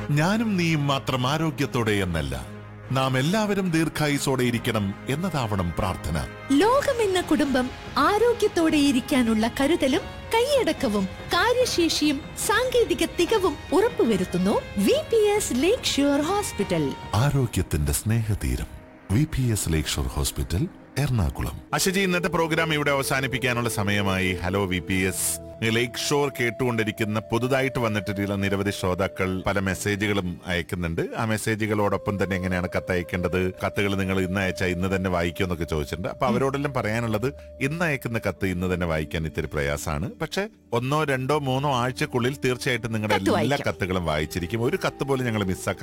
ഞാനും നീയും മാത്രം ആരോഗ്യത്തോടെ എന്നല്ല നാം എല്ലാവരും ദീർഘായുസോടെ ഇരിക്കണം എന്നതാവണം പ്രാർത്ഥന ലോകമെന്ന കുടുംബം ആരോഗ്യത്തോടെ ഇരിക്കാനുള്ള കരുതലും കൈയടക്കവും കാര്യശേഷിയും സാങ്കേതിക തികവും ഉറപ്പുവരുത്തുന്നു V P S lakeshore hospital ആരോഗ്യത്തിന്റെ സ്നേഹതീരം V P S lakeshore hospital Ernakulam അശജി ഇന്നത്തെ പ്രോഗ്രാം ഇവിടെ അവസാനിപ്പിക്കാനുള്ള സമയമായി hello V P S lakeshore കേട്ടുകൊണ്ടിരിക്കുന്ന പുതുതായിട്ട് വന്നിട്ടുള്ള നിരവധി ശ്രോതാക്കൾ പല മെസ്സേജുകളും അയക്കുന്നുണ്ട് ആ മെസ്സേജുകളോടൊപ്പം തന്നെ എങ്ങനെയാണ് കത്ത് അയക്കേണ്ടത് കത്തുകൾ നിങ്ങൾ ഇന്ന് അയച്ചാൽ ഇന്ന് തന്നെ വായിക്കുമെന്നൊക്കെ ചോദിച്ചിട്ടുണ്ട് അപ്പൊ അവരോടെല്ലാം പറയാനുള്ളത് ഇന്ന് അയക്കുന്ന കത്ത് ഇന്ന് തന്നെ വായിക്കാൻ ഇത്തിരി പ്രയാസമാണ് പക്ഷെ ഒന്നോ രണ്ടോ മൂന്നോ ആഴ്ചക്കുള്ളിൽ തീർച്ചയായിട്ടും നിങ്ങളുടെ കത്ത് എല്ലാ വായിക്കാം. കത്തുകളും വായിച്ചിരിക്കും ഒരു കത്ത് പോലും ഞങ്ങൾ മിസ്സാക്കാൻ